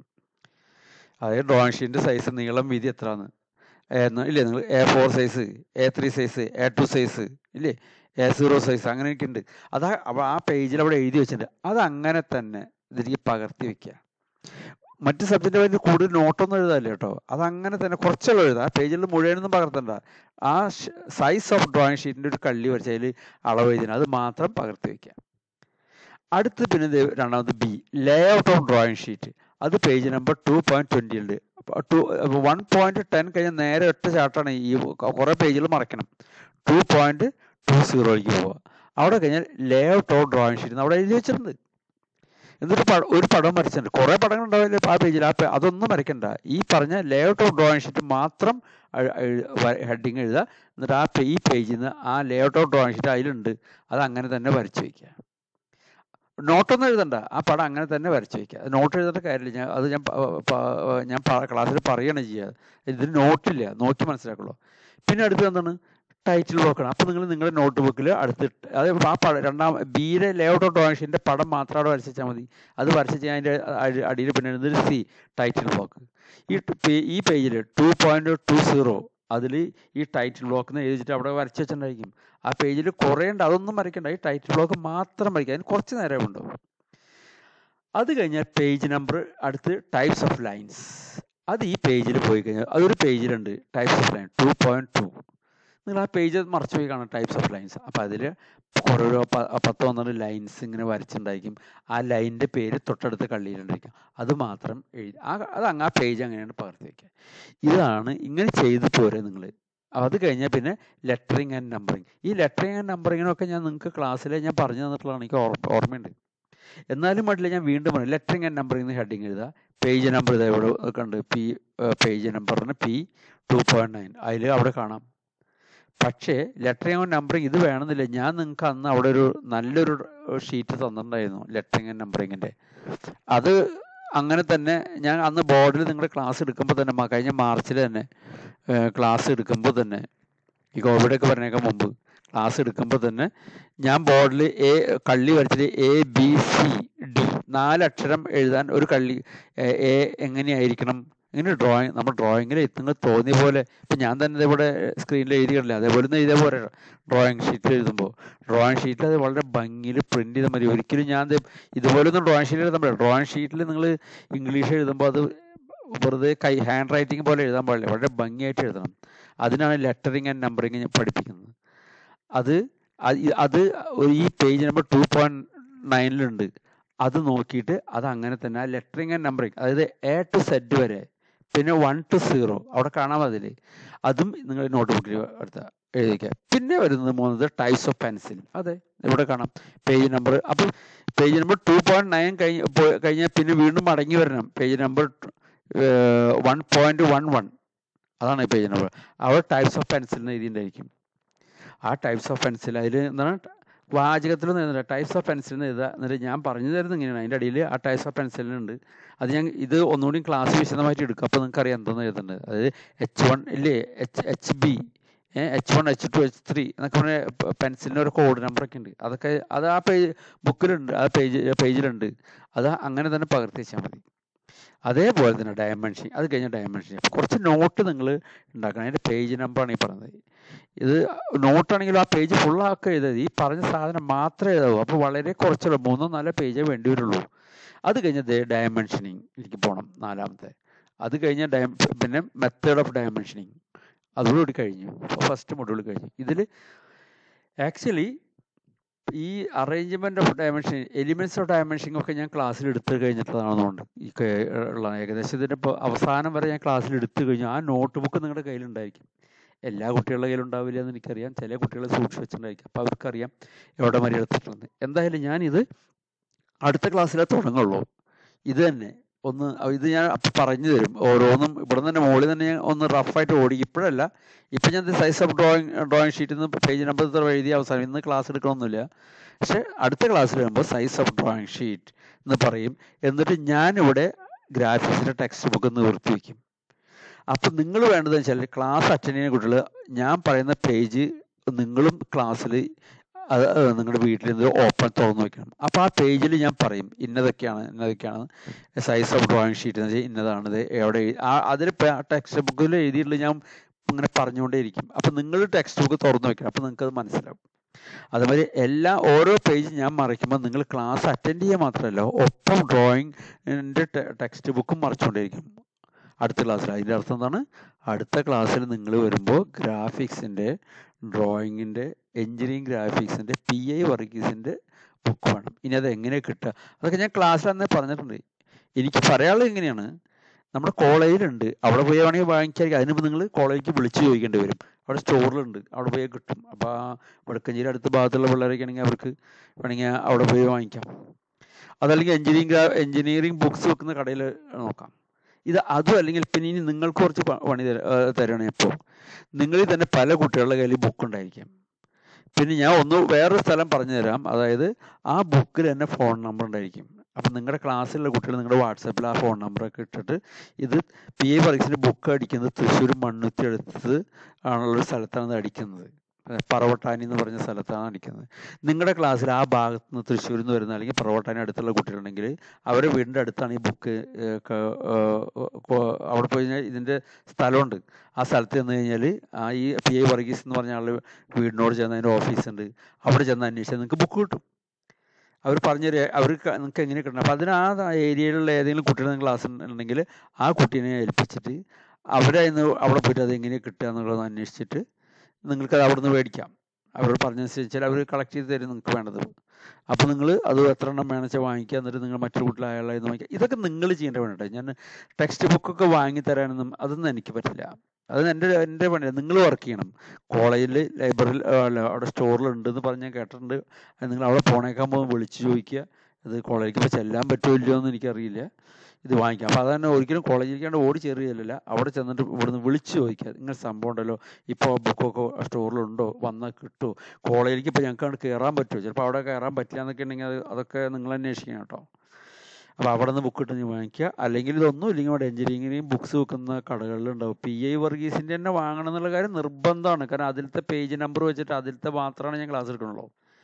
അതായത് ഡ്രോയിങ് ഷീറ്റിൻ്റെ സൈസ് നീളം വീതി എത്രയാണ് ഇല്ലേ നിങ്ങൾ A four size A three size A two size ഇല്ലേ എ സീറോ സൈസ് അങ്ങനെയൊക്കെ ഉണ്ട് അതാ ആ പേജിൽ അവിടെ എഴുതി വെച്ചിട്ടുണ്ട് അത് അങ്ങനെ തന്നെ ഇതിലേക്ക് പകർത്തി വെക്കുക മറ്റ് സബ്ജക്റ്റ് വേണ്ടി കൂടുതൽ നോട്ടൊന്നും എഴുതാല്ല കേട്ടോ അത് അങ്ങനെ തന്നെ കുറച്ചുള്ള എഴുതാം ആ പേജിൽ മുഴുവനൊന്നും പകർത്തണ്ട ആ സൈസ് ഓഫ് ഡ്രോയിങ് ഷീറ്റിൻ്റെ ഒരു കള്ളി വരച്ചതിൽ അളവ് എഴുതിന് അത് മാത്രം പകർത്തി വെക്കുക അടുത്ത് പിന്നെ രണ്ടാമത് B layout of drawing sheet അത് page number two point twenty ഉണ്ട് ടു വൺ പോയിന്റ് ടെൻ കഴിഞ്ഞാൽ നേരെ ഒറ്റ ചാട്ടാണ് ഈ കുറേ പേജുകൾ മറക്കണം ടു പോയിന്റ് ടു സീറോയ്ക്ക് പോവുക അവിടെ കഴിഞ്ഞാൽ layout of drawing sheet അവിടെ എഴുതി വെച്ചിട്ടുണ്ട് എന്നിട്ട് ഒരു പടം വരച്ചിട്ടുണ്ട് കുറേ പടങ്ങൾ ഉണ്ടാവില്ല ആ പേജിൽ ആ അതൊന്നും വരയ്ക്കണ്ട ഈ പറഞ്ഞ layout of drawing sheet മാത്രം ഹെഡിങ് എഴുതുക എന്നിട്ട് ആ ഈ പേജിൽ നിന്ന് ആ layout of drawing sheet അതിലുണ്ട് അത് അങ്ങനെ തന്നെ വരച്ചു വയ്ക്കുക നോട്ടൊന്നും എഴുതണ്ട ആ പടം അങ്ങനെ തന്നെ വരച്ചു വയ്ക്കുക നോട്ട് എഴുതേണ്ട കാര്യമില്ല ഞാൻ അത് ഞാൻ ഞാൻ ക്ലാസ്സിൽ പറയുകയാണ് ചെയ്യുക ഇതിന് നോട്ടില്ല നോക്കി മനസ്സിലാക്കുള്ളൂ പിന്നെ അടുത്ത് എന്താണ് ടൈറ്റിൽ ബ്ലോക്കാണ് അപ്പോൾ നിങ്ങൾ നിങ്ങളുടെ നോട്ട് ബുക്കിൽ അടുത്തിട്ട് അത് ആ പടം രണ്ടാം ബിയിലെ ലേഔട്ട് ഡ്രോയിങ് ഷീറ്റിൻ്റെ പടം മാത്രം അവിടെ വരച്ചാൽ മതി അത് വരച്ച് ഞാൻ അതിൻ്റെ അടിയിൽ പിന്നെ എഴുതുന്നത് സി ടൈറ്റിൽ ബ്ലോക്ക് ഈ ഈ പേജിൽ ടു പോയിൻറ്റ് ടു സീറോ അതിൽ ഈ ടൈറ്റിൽ ബ്ലോക്ക് എന്ന് എഴുതിയിട്ട് അവിടെ വരച്ച് വെച്ചിട്ടുണ്ടായിരിക്കും ആ പേജിൽ കുറേ ഉണ്ട് അതൊന്നും വരയ്ക്കണ്ട ഈ ടൈറ്റിൽ ബ്ലോക്ക് മാത്രം വരയ്ക്കുക അതിന് കുറച്ച് നേരം ഉണ്ടാവും അത് കഴിഞ്ഞാൽ പേജ് നമ്പർ അടുത്ത് ടൈപ്സ് ഓഫ് ലൈൻസ് അത് ഈ പേജിൽ പോയി കഴിഞ്ഞാൽ അതൊരു പേജിലുണ്ട് types of line two point two നിങ്ങൾ ആ പേജ് മറച്ചു പോയി കാണാം ടൈപ്സ് ഓഫ് ലൈൻസ് അപ്പോൾ അതിൽ കുറേ പത്തോ പന്ത്രണ്ട് ലൈൻസ് ഇങ്ങനെ വരച്ചിട്ടുണ്ടായിരിക്കും ആ ലൈനിൻ്റെ പേര് തൊട്ടടുത്ത് കള്ളിയിലുണ്ടായിരിക്കും അത് മാത്രം എഴുതി ആ അത് അങ്ങ് ആ പേജ് അങ്ങനെയാണ് പകർത്തി വയ്ക്കുക ഇതാണ് ഇങ്ങനെ ചെയ്ത് പോരെ നിങ്ങൾ അത് കഴിഞ്ഞാൽ പിന്നെ ലെറ്ററിങ് ആൻഡ് നമ്പറിങ് ഈ ലെറ്ററിങ് ആൻഡ് നമ്പറിങ്ങിനൊക്കെ ഞാൻ നിങ്ങൾക്ക് ക്ലാസ്സിൽ ഞാൻ പറഞ്ഞു തന്നിട്ടുള്ളതാണ് എനിക്ക് ഓർമ്മയുണ്ട് എന്നാലും മട്ടില്ല ഞാൻ വീണ്ടും പറഞ്ഞു ലെറ്ററിങ് ആൻഡ് നമ്പറിങ് ഹെഡിങ് എഴുതുക പേജ് നമ്പർ ഇതാ ഇവിടെ കണ്ട് പി പേജ് നമ്പറിന് പി ടു പോയിൻറ്റ് നയൻ അതിൽ അവിടെ കാണാം പക്ഷേ ലെറ്ററിങ് ആൻഡ് നമ്പറിങ് ഇത് വേണമെന്നില്ല ഞാൻ നിങ്ങൾക്ക് അന്ന് അവിടെ ഒരു നല്ലൊരു ഷീറ്റ് തന്നിട്ടുണ്ടായിരുന്നു ലെറ്ററിങ് ആൻഡ് നമ്പറിങ്ങിൻ്റെ അത് അങ്ങനെ തന്നെ ഞാൻ അന്ന് ബോർഡിൽ നിങ്ങളുടെ ക്ലാസ് എടുക്കുമ്പോൾ തന്നെ കഴിഞ്ഞ മാർച്ചിൽ തന്നെ ക്ലാസ് എടുക്കുമ്പോൾ തന്നെ ഈ കോവിഡൊക്കെ പറഞ്ഞേക്കാൻ മുമ്പ് ക്ലാസ് എടുക്കുമ്പോൾ തന്നെ ഞാൻ ബോർഡിൽ എ കള്ളി വരച്ചിട്ട് എ ബി സി ഡി നാലക്ഷരം എഴുതാൻ ഒരു കള്ളി എ എങ്ങനെയായിരിക്കണം ഇങ്ങനെ ഡ്രോയിങ് നമ്മൾ ഡ്രോയിങ്ങിൽ നിങ്ങൾ തോന്നിയ പോലെ ഇപ്പം ഞാൻ തന്നെ ഇവിടെ സ്ക്രീനിൽ എഴുതിയിട്ടില്ല അതേപോലെ ഒന്ന് എഴുതിയ പോലെ ഡ്രോയിങ് ഷീറ്റിൽ എഴുതുമ്പോൾ ഡ്രോയിങ് ഷീറ്റിൽ അത് വളരെ ഭംഗിയിൽ പ്രിന്റ് ചെയ്താൽ മതി ഒരിക്കലും ഞാൻ ദേ ഇതുപോലെ ഒന്നും ഡ്രോയിങ് ഷീറ്റിൽ എഴുതാൻ പാടില്ല ഡ്രോയിങ് ഷീറ്റിൽ നിങ്ങൾ ഇംഗ്ലീഷ് എഴുതുമ്പോൾ അത് വെറുതെ കൈ ഹാൻഡ് റൈറ്റിംഗ് പോലെ എഴുതാൻ പാടില്ല വളരെ ഭംഗിയായിട്ട് എഴുതണം അതിനാണ് ലെറ്ററിങ് ആൻഡ് നമ്പറിങ് പഠിപ്പിക്കുന്നത് അത് അത് ഈ- അത് ഈ പേജ് നമ്പർ ടു പോയിന്റ് നയനിലുണ്ട് അത് നോക്കിയിട്ട് അത് അങ്ങനെ തന്നെ ആ ലെറ്ററിങ് ആൻഡ് നമ്പറിങ് അതായത് എ ടു സെഡ് വരെ പിന്നെ വൺ ടു സീറോ അവിടെ കാണാൻ അതിൽ അതും നിങ്ങൾ നോട്ട് ബുക്കിൽ എടുത്ത എഴുതിക്കുക പിന്നെ വരുന്നത് മൂന്നത് ടൈപ്സ് ഓഫ് പെൻസിൽ അതെ ഇവിടെ കാണാം പേജ് നമ്പർ അപ്പോൾ page number two point nine കഴിഞ്ഞ് പോ- കഴിഞ്ഞാൽ പിന്നെ വീണ്ടും മടങ്ങി വരണം page number one point one one അതാണ് ഈ പേജ് നമ്പർ അവിടെ ടൈപ്സ് ഓഫ് പെൻസിൽ എന്ന് എഴുതിയിട്ടുണ്ടായിരിക്കും ആ ടൈപ്സ് ഓഫ് പെൻസിൽ അതിൽ എന്താണ് വാചകത്തിലൊന്നും എഴുതുന്നില്ല ടൈപ്സ് ഓഫ് പെൻസിൽ എന്ന് എഴുതുക എന്നിട്ട് ഞാൻ പറഞ്ഞു തരുന്നത് ഇങ്ങനെയാണ് അതിൻ്റെ അടിയിൽ ആ ടൈപ്സ് ഓഫ് പെൻസിലുണ്ട് അത് ഞാൻ ഇത് ഒന്നുകൂടി ക്ലാസ് വിശദമായിട്ട് എടുക്കും അപ്പോൾ നിങ്ങൾക്ക് അറിയാം എന്തെന്ന് എഴുതുന്നത് അതായത് എച്ച് വൺ ഇല്ലേ H H B H one H two H three എന്നൊക്കെ പറഞ്ഞ പെൻസിലിൻ്റെ ഒരു കോഡ് നമ്പറൊക്കെ ഉണ്ട് അതൊക്കെ അത് ആ പേജ് ബുക്കിലുണ്ട് ആ പേജ് പേജിലുണ്ട് അത് അങ്ങനെ തന്നെ പകർത്തി വെച്ചാൽ മതി അതേപോലെ തന്നെ ഡയമെൻഷൻ അത് കഴിഞ്ഞ ഡയമെൻഷൻ കുറച്ച് നോട്ട് നിങ്ങൾ ഉണ്ടാക്കണം അതിൻ്റെ പേജ് നമ്പറാണ് ഈ പറഞ്ഞത് ഇത് നോട്ടാണെങ്കിലും ആ പേജ് ഫുള്ളാക്കുക എഴുതരുത് ഈ പറഞ്ഞ സാധനം മാത്രമേ എഴുതാവൂ അപ്പോൾ വളരെ കുറച്ചുള്ളൂ മൂന്നോ നാലോ പേജേ വേണ്ടി വരുള്ളൂ അത് കഴിഞ്ഞ് ഡയമെൻഷനിങ് എനിക്ക് പോകണം നാലാമത്തെ അത് കഴിഞ്ഞ ഡയ പിന്നെ മെത്തേഡ് ഓഫ് ഡയമെൻഷനിങ് അതോടുകൂടി കഴിഞ്ഞു ഫസ്റ്റ് മൊഡ്യൂൾ കഴിഞ്ഞു ഇതിൽ ആക്ച്വലി ഈ arrangement of dimension elements of dimensioning ഒക്കെ ഞാൻ ക്ലാസ്സിൽ എടുത്തു കഴിഞ്ഞിട്ടുള്ളതാണെന്നുണ്ട് ഈ ക- ഉള്ള ഏകദേശം ഇതിന്റെ ഇപ്പോൾ അവസാനം വരെ ഞാൻ ക്ലാസ്സിൽ എടുത്തു കഴിഞ്ഞു ആ നോട്ട് ബുക്ക് നിങ്ങളുടെ കയ്യിലുണ്ടായിരിക്കും എല്ലാ കുട്ടികളുടെ കയ്യിലുണ്ടാവില്ല എന്ന് എനിക്കറിയാം ചില കുട്ടികൾ സൂക്ഷിച്ച് വെച്ചിട്ടുണ്ടായിരിക്കും അപ്പോൾ അവർക്കറിയാം എവിടെ വരെ എടുത്തിട്ടുണ്ട് എന്തായാലും ഞാനിത് അടുത്ത ക്ലാസ്സിലേ തുടങ്ങുള്ളൂ ഇത് തന്നെ ഒന്ന് അഹ് ഇത് ഞാൻ അപ്പം പറഞ്ഞു തരും ഓരോന്നും ഇവിടെ തന്നെ മുകളിൽ തന്നെ ഞാൻ ഒന്ന് റഫായിട്ട് ഓടി ഇപ്പോഴല്ല ഇപ്പം ഞാൻ സൈസ് ഓഫ് ഡ്രോയിങ് ഡ്രോയിങ് ഷീറ്റിൽ നിന്ന് പേജ് നമ്പർ ഇത്ര എഴുതി അവസാനം ഇന്ന് ക്ലാസ് എടുക്കണമെന്നില്ല പക്ഷെ അടുത്ത ക്ലാസ്സിൽ വരുമ്പോൾ സൈസ് ഓഫ് ഡ്രോയിങ് ഷീറ്റ് എന്ന് പറയും എന്നിട്ട് ഞാനിവിടെ ഗ്രാഫിക്സിൻ്റെ ടെക്സ്റ്റ് ബുക്ക് നിവർത്തി വയ്ക്കും അപ്പം നിങ്ങൾ വേണ്ടതെന്ന് വെച്ചാൽ ക്ലാസ് അറ്റൻഡ് ചെയ്യുന്ന കുട്ടികൾ ഞാൻ പറയുന്ന പേജ് നിങ്ങളും ക്ലാസ്സിൽ അത് നിങ്ങളുടെ വീട്ടിൽ നിന്ന് ഓപ്പൺ തുറന്നു വെക്കണം അപ്പോൾ ആ പേജിൽ ഞാൻ പറയും ഇന്നതൊക്കെയാണ് ഇന്നതൊക്കെയാണ് സൈസ് ഓഫ് ഡ്രോയിങ് ഷീറ്റ് എന്ന് വെച്ചാൽ ഇന്നതാണ് ഇത് എവിടെ എഴുതി- ആ അതിൽ ടെക്സ്റ്റ് ബുക്കിൽ എഴുതിയിട്ടുള്ള ഞാൻ ഇങ്ങനെ പറഞ്ഞുകൊണ്ടേയിരിക്കും അപ്പം നിങ്ങൾ ടെക്സ്റ്റ് ബുക്ക് തുറന്നു വെക്കണം അപ്പം നിങ്ങൾക്ക് അത് മനസ്സിലാവും അതുമാതിരി എല്ലാ ഓരോ പേജ് ഞാൻ മറിക്കുമ്പോൾ നിങ്ങൾ ക്ലാസ് അറ്റൻഡ് ചെയ്യുക മാത്രമല്ല ഒപ്പം ഡ്രോയിങ്ങിൻ്റെ ടെക്സ്റ്റ് ബുക്കും മറിച്ചുകൊണ്ടേയിരിക്കും അടുത്ത ക്ലാസ്സിൽ അതിൻ്റെ അർത്ഥം എന്താണ് അടുത്ത ക്ലാസ്സിൽ നിങ്ങൾ വരുമ്പോൾ ഗ്രാഫിക്സിൻ്റെ ഡ്രോയിങ്ങിൻ്റെ എഞ്ചിനീയറിംഗ് ഗ്രാഫിക്സിൻ്റെ പി ഐ വർഗീസിൻ്റെ ബുക്ക് വേണം ഇനി അത് എങ്ങനെ കിട്ടുക അതൊക്കെ ഞാൻ ക്ലാസ്സിൽ അന്നേ പറഞ്ഞിട്ടുണ്ട് എനിക്ക് പറയാനുള്ളത് എങ്ങനെയാണ് നമ്മുടെ കോളേജിലുണ്ട് അവിടെ പോയി വേണമെങ്കിൽ വാങ്ങിക്കാതിരിക്കും അതിന് നിങ്ങൾ കോളേജിലേക്ക് വിളിച്ച് ചോദിക്കേണ്ടി വരും അവിടെ സ്റ്റോറിലുണ്ട് അവിടെ പോയി കിട്ടും അപ്പോൾ ആ വടക്കഞ്ചേരി അടുത്ത ഭാഗത്തുള്ള പിള്ളേരൊക്കെ ആണെങ്കിൽ അവർക്ക് വേണമെങ്കിൽ അവിടെ പോയി വാങ്ങിക്കാം അതല്ലെങ്കിൽ എഞ്ചിനീയറിംഗ് എഞ്ചിനീയറിംഗ് ബുക്സ് വെക്കുന്ന കടയിൽ നോക്കാം ഇത് അതും അല്ലെങ്കിൽ പിന്നെ ഇനി നിങ്ങൾക്ക് കുറച്ച് പ- പണി തര ഏഹ് തരണം ഇപ്പോൾ നിങ്ങളിൽ തന്നെ പല കുട്ടികളുടെ കയ്യിൽ ബുക്ക് ഉണ്ടായിരിക്കും പിന്നെ ഞാൻ ഒന്ന് വേറൊരു സ്ഥലം പറഞ്ഞു തരാം അതായത് ആ ബുക്കിൽ തന്നെ ഫോൺ നമ്പർ ഉണ്ടായിരിക്കും അപ്പം നിങ്ങളുടെ ക്ലാസ്സിലുള്ള കുട്ടികൾ നിങ്ങളുടെ വാട്സാപ്പിൽ ആ ഫോൺ നമ്പറൊക്കെ ഇട്ടിട്ട് ഇത് പി എ വർഗീസിൻ്റെ ബുക്ക് അടിക്കുന്നത് തൃശ്ശൂർ മണ്ണുത്തി അടുത്ത് ആണുള്ള ഒരു സ്ഥലത്താണ് ഇത് അടിക്കുന്നത് ഏഹ് പറവട്ടാനി എന്ന് പറഞ്ഞ സ്ഥലത്താണ് അടിക്കുന്നത് നിങ്ങളുടെ ക്ലാസ്സിൽ ആ ഭാഗത്ത് നിന്ന് തൃശ്ശൂരിൽ നിന്ന് വരുന്ന അല്ലെങ്കിൽ പറവട്ടാനി അടുത്തുള്ള കുട്ടികളുണ്ടെങ്കിൽ അവരുടെ വീടിൻ്റെ അടുത്താണ് ഈ ബുക്ക് അവിടെ പോയി കഴിഞ്ഞാൽ ഇതിൻ്റെ സ്ഥലമുണ്ട് ആ സ്ഥലത്ത് ചെന്ന് കഴിഞ്ഞാൽ ആ ഈ പി ഐ വർഗീസ് എന്ന് പറഞ്ഞ ആൾ വീടിനോട് ചെന്ന് അതിൻ്റെ ഓഫീസുണ്ട് അവിടെ ചെന്ന് അന്വേഷിച്ചാൽ നിങ്ങൾക്ക് ബുക്ക് കിട്ടും അവർ പറഞ്ഞു തരും അവർ നിങ്ങൾക്ക് എങ്ങനെ കിട്ടണം അപ്പം അതിന് ആ ഏരിയയിലുള്ള ഏതെങ്കിലും കുട്ടികൾ ക്ലാസ് ഉണ്ടെങ്കിൽ ആ കുട്ടീനെ ഏൽപ്പിച്ചിട്ട് അവരെ ഇന്ന് അവിടെ പോയിട്ട് അത് എങ്ങനെ കിട്ടുക എന്നുള്ളത് അന്വേഷിച്ചിട്ട് നിങ്ങൾക്കത് അവിടെ നിന്ന് മേടിക്കാം അവരോട് പറഞ്ഞനുസരിച്ചാൽ അവർ കളക്ട് ചെയ്ത് തരും നിങ്ങൾക്ക് വേണ്ടത് അപ്പോൾ നിങ്ങൾ അത് എത്ര എണ്ണം വേണം വെച്ചാൽ വാങ്ങിക്കുക എന്നിട്ട് നിങ്ങൾ മറ്റൊരു കുട്ടിയിൽ അയാളെ നിന്ന് വാങ്ങിക്കുക ഇതൊക്കെ നിങ്ങൾ ചെയ്യേണ്ട വേണ്ടേ ഞാൻ ടെക്സ്റ്റ് ബുക്കൊക്കെ വാങ്ങി തരാനൊന്നും അതൊന്നും എനിക്ക് പറ്റില്ല അത് എൻ്റെ എൻ്റെ പണിയാണ് നിങ്ങൾ വർക്ക് ചെയ്യണം കോളേജിൽ ലൈബ്രറിയിൽ അല്ല അവിടെ സ്റ്റോറിലുണ്ടെന്ന് പറഞ്ഞ് ഞാൻ കേട്ടിട്ടുണ്ട് അത് നിങ്ങൾ അവിടെ പോണേക്കാൻ പോകുമ്പോൾ വിളിച്ച് ചോദിക്കുക അത് കോളേജിലേക്ക് ഇപ്പോൾ ചെല്ലാൻ പറ്റുമോ ഇല്ലയോ എന്ന് എനിക്കറിയില്ല ഇത് വാങ്ങിക്കാം അപ്പോൾ അതന്നെ ഒരിക്കലും കോളേജിലേക്കാണ്ട് ഓടി ചെറിയല്ല അവിടെ ചെന്നിട്ട് ഇവിടുന്ന് വിളിച്ച് ചോദിക്കുക ഇങ്ങനെ സംഭവം ഉണ്ടല്ലോ ഇപ്പോൾ ബുക്കൊക്കെ സ്റ്റോറിലുണ്ടോ വന്നാൽ കിട്ടുമോ കോളേജിലേക്ക് ഇപ്പോൾ ഞങ്ങൾക്ക് അങ്ങോട്ട് കയറാൻ പറ്റുമോ ചിലപ്പോൾ അവിടെ കയറാൻ പറ്റില്ല എന്നൊക്കെ ഉണ്ടെങ്കിൽ അത് അതൊക്കെ നിങ്ങൾ അന്വേഷിക്കണം കേട്ടോ അപ്പോൾ അവിടെ നിന്ന് ബുക്ക് കിട്ടുന്ന വാങ്ങിക്കുക അല്ലെങ്കിൽ ഇതൊന്നും ഇല്ലെങ്കിൽ അവിടെ എഞ്ചിനീയറിംഗിനെയും ബുക്സ് വെക്കുന്ന കടകളിലുണ്ടാവും പി ഐ വർഗീസിൻ്റെ തന്നെ വാങ്ങണം എന്നുള്ള കാര്യം നിർബന്ധമാണ് കാരണം അതിലത്തെ പേജ് നമ്പർ വെച്ചിട്ട് അതിലത്തെ മാത്രമാണ് ഞാൻ ക്ലാസ് എടുക്കണുള്ളൂ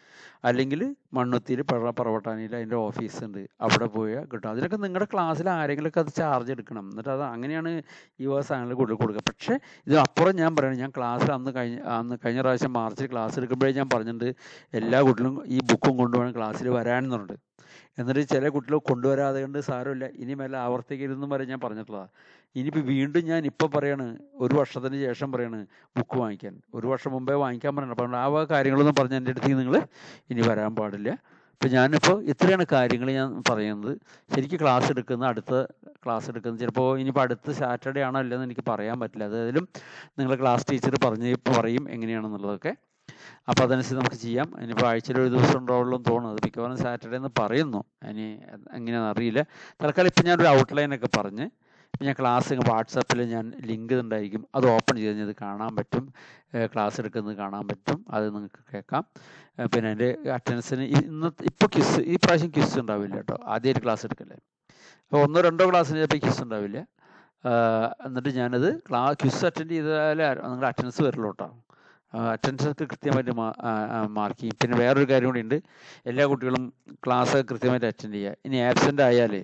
അല്ലെങ്കിൽ മണ്ണുത്തിയിൽ പറ പറവട്ടാനിയിൽ അതിൻ്റെ ഓഫീസ് ഉണ്ട് അവിടെ പോയാൽ കിട്ടും അതിനൊക്കെ നിങ്ങളുടെ ക്ലാസ്സിൽ ആരെങ്കിലുമൊക്കെ അത് ചാർജ് എടുക്കണം എന്നിട്ട് അത് അങ്ങനെയാണ് ഈ വക സാധനങ്ങൾ കൂടുതൽ കൊടുക്കുക പക്ഷേ ഇത് അപ്പുറം ഞാൻ പറയണം ഞാൻ ക്ലാസ്സിൽ അന്ന് കഴിഞ്ഞ അന്ന് കഴിഞ്ഞ പ്രാവശ്യം മാർച്ചിൽ ക്ലാസ് എടുക്കുമ്പോഴേ ഞാൻ പറഞ്ഞിട്ടുണ്ട് എല്ലാ കുട്ടികളും ഈ ബുക്കും കൊണ്ടുവേണം ക്ലാസ്സിൽ വരാനെന്നുണ്ട് എന്നിട്ട് ചില കുട്ടികൾ കൊണ്ടുവരാതെ കൊണ്ട് സാരമില്ല ഇനി മെല്ലെ ആവർത്തിക്കരുതെന്നും വരെ ഞാൻ പറഞ്ഞിട്ടുള്ളതാണ് ഇനിയിപ്പോൾ വീണ്ടും ഞാൻ ഇപ്പോൾ പറയാണ് ഒരു വർഷത്തിന് ശേഷം പറയാണ് ബുക്ക് വാങ്ങിക്കാൻ ഒരു വർഷം മുമ്പേ വാങ്ങിക്കാൻ പറയണം അപ്പോൾ ആ വക കാര്യങ്ങളൊന്നും പറഞ്ഞ് എൻ്റെ അടുത്തേക്ക് നിങ്ങൾ ഇനി വരാൻ പാടില്ല ഇപ്പം ഞാനിപ്പോൾ ഇത്രയാണ് കാര്യങ്ങൾ ഞാൻ പറയുന്നത് ശരിക്കും ക്ലാസ് എടുക്കുന്ന അടുത്ത ക്ലാസ് എടുക്കുന്നത് ചിലപ്പോൾ ഇനിയിപ്പോൾ അടുത്ത സാറ്റർഡേ ആണോ അല്ലെന്ന് എനിക്ക് പറയാൻ പറ്റില്ല അതായാലും നിങ്ങളുടെ ക്ലാസ് ടീച്ചർ പറഞ്ഞ് പറയും എങ്ങനെയാണെന്നുള്ളതൊക്കെ അപ്പോൾ അതനുസരിച്ച് നമുക്ക് ചെയ്യാം ഇനിയിപ്പോൾ ആഴ്ചയിൽ ഒരു ദിവസം ഉണ്ടാവുള്ളൂ എന്ന് തോന്നുന്നു അത് മിക്കവാറും സാറ്റർഡേ എന്ന് പറയുന്നു ഇനി എങ്ങനെയാണെന്ന് അറിയില്ല തൽക്കാലം ഇപ്പം ഞാനൊരു ഔട്ട്ലൈനൊക്കെ പറഞ്ഞ് ഇപ്പം ഞാൻ ക്ലാസ് വാട്സാപ്പിൽ ഞാൻ ലിങ്ക് ഉണ്ടായിരിക്കും അത് ഓപ്പൺ ചെയ്ത് കഴിഞ്ഞാൽ ഇത് കാണാൻ പറ്റും ക്ലാസ് എടുക്കുന്നത് കാണാൻ പറ്റും അത് നിങ്ങൾക്ക് കേൾക്കാം പിന്നെ എൻ്റെ അറ്റൻഡൻസിന് ഇന്നത്തെ ഇപ്പോൾ ക്വിസ് ഈ പ്രാവശ്യം ക്വിസ് ഉണ്ടാവില്ല കേട്ടോ ആദ്യമായിട്ട് ക്ലാസ് എടുക്കല്ലേ അപ്പോൾ ഒന്നോ രണ്ടോ ക്ലാസ്സിന് ചിലപ്പോൾ ക്വിസ് ഉണ്ടാവില്ല എന്നിട്ട് ഞാനത് ക്ലാ ക്വിസ് അറ്റൻഡ് ചെയ്താലേ നിങ്ങളുടെ അറ്റൻഡൻസ് വരുള്ളൂ കേട്ടോ അറ്റൻഡൻസ് ഒക്കെ കൃത്യമായിട്ട് മാർക്ക് ചെയ്യും പിന്നെ വേറൊരു കാര്യം കൂടി ഉണ്ട് എല്ലാ കുട്ടികളും ക്ലാസ് കൃത്യമായിട്ട് അറ്റൻഡ് ചെയ്യുക ഇനി ആബ്സെൻ്റ് ആയാലേ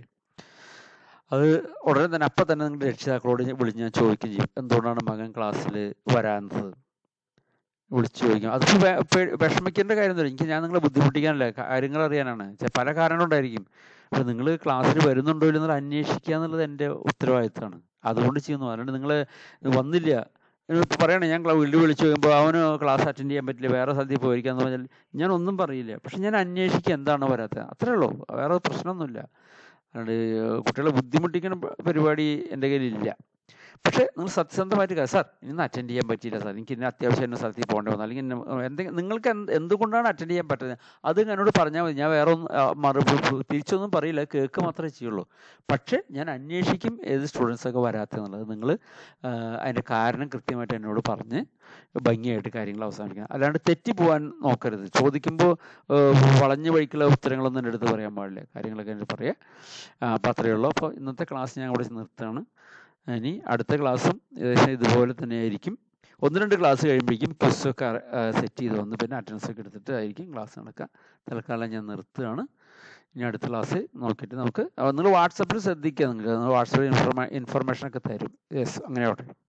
അത് ഉടനെ തന്നെ അപ്പം തന്നെ നിങ്ങളുടെ രക്ഷിതാക്കളോട് വിളിച്ച് ഞാൻ ചോദിക്കുകയും ചെയ്യും എന്തുകൊണ്ടാണ് മകൻ ക്ലാസ്സിൽ വരാത്തത് വിളിച്ചു ചോദിക്കും അതിപ്പോൾ വിഷമിക്കേണ്ട കാര്യമൊന്നുമില്ല എനിക്ക് ഞാൻ നിങ്ങളെ ബുദ്ധിമുട്ടിക്കാനല്ല കാര്യങ്ങൾ അറിയാനാണ് പല കാരണങ്ങളുണ്ടായിരിക്കും അപ്പോൾ നിങ്ങൾ ക്ലാസ്സിൽ വരുന്നുണ്ടോ ഇല്ലെന്നുള്ള അന്വേഷിക്കുക എന്നുള്ളത് എൻ്റെ ഉത്തരവാദിത്തമാണ് അതുകൊണ്ട് ചെയ്യുന്നു അല്ലാണ്ട് നിങ്ങൾ വന്നില്ല പറയണേ ഞാൻ വീട്ടിൽ വിളിച്ചു കഴിയുമ്പോൾ അവന് ക്ലാസ് അറ്റൻഡ് ചെയ്യാൻ പറ്റില്ല വേറെ സ്ഥലത്തിൽ പോയിരിക്കാന്ന് പറഞ്ഞാൽ ഞാൻ ഒന്നും പറയില്ല പക്ഷെ ഞാൻ അന്വേഷിക്കുക എന്താണ് വരാത്തത് അത്രേ ഉള്ളൂ വേറെ പ്രശ്നമൊന്നുമില്ല അതുകൊണ്ട് കുട്ടികളെ ബുദ്ധിമുട്ടിക്കുന്ന പരിപാടി എൻ്റെ കയ്യിലില്ല പക്ഷേ നിങ്ങൾ സത്യസന്ധമായിട്ട് സാർ ഇന്ന് അറ്റൻഡ് ചെയ്യാൻ പറ്റിയില്ല സാർ എനിക്ക് ഇന്ന് അത്യാവശ്യം എന്നെ സ്ഥലത്തിൽ പോകേണ്ടി വന്നു അല്ലെങ്കിൽ എന്തെങ്കിലും നിങ്ങൾക്ക് എന്ത് എന്തുകൊണ്ടാണ് അറ്റൻഡ് ചെയ്യാൻ പറ്റുന്നത് അത് എന്നോട് പറഞ്ഞാൽ മതി ഞാൻ വേറെ ഒന്നും മറു തിരിച്ചൊന്നും പറയില്ല കേൾക്ക് മാത്രമേ ചെയ്യുള്ളൂ പക്ഷേ ഞാൻ അന്വേഷിക്കും ഏത് സ്റ്റുഡൻസൊക്കെ വരാത്തതെന്നുള്ളത് നിങ്ങൾ അതിൻ്റെ കാരണം കൃത്യമായിട്ട് എന്നോട് പറഞ്ഞ് ഭംഗിയായിട്ട് കാര്യങ്ങൾ അവസാനിക്കണം അല്ലാണ്ട് തെറ്റി പോകാൻ നോക്കരുത് ചോദിക്കുമ്പോൾ വളഞ്ഞ വഴിക്കുള്ള ഉത്തരങ്ങളൊന്നും എൻ്റെ അടുത്ത് പറയാൻ പാടില്ല കാര്യങ്ങളൊക്കെ എൻ്റെ പറയാം അപ്പോൾ അത്രയേ ഉള്ളൂ അപ്പോൾ ഇന്നത്തെ ക്ലാസ് ഞാൻ ഇവിടെ നിർത്തുകയാണ് ഇനി അടുത്ത ക്ലാസ്സും ഏകദേശം ഇതുപോലെ തന്നെ ആയിരിക്കും ഒന്ന് രണ്ട് ക്ലാസ് കഴിയുമ്പോഴേക്കും ക്വിസൊക്കെ സെറ്റ് ചെയ്ത് വന്ന് പിന്നെ അറ്റൻഡൻസ് ഒക്കെ എടുത്തിട്ട് ആയിരിക്കും ക്ലാസ് നടക്കുക തൽക്കാലം ഞാൻ നിർത്തുകയാണ് ഇനി അടുത്ത ക്ലാസ് നോക്കിയിട്ട് നമുക്ക് നിങ്ങൾ വാട്സപ്പിൽ ശ്രദ്ധിക്കുക നിങ്ങൾക്ക് വാട്സപ്പിൽ ഇൻഫർമേ ഇൻഫർമേഷൻ ഒക്കെ തരും യെസ് അങ്ങനെ ആവട്ടെ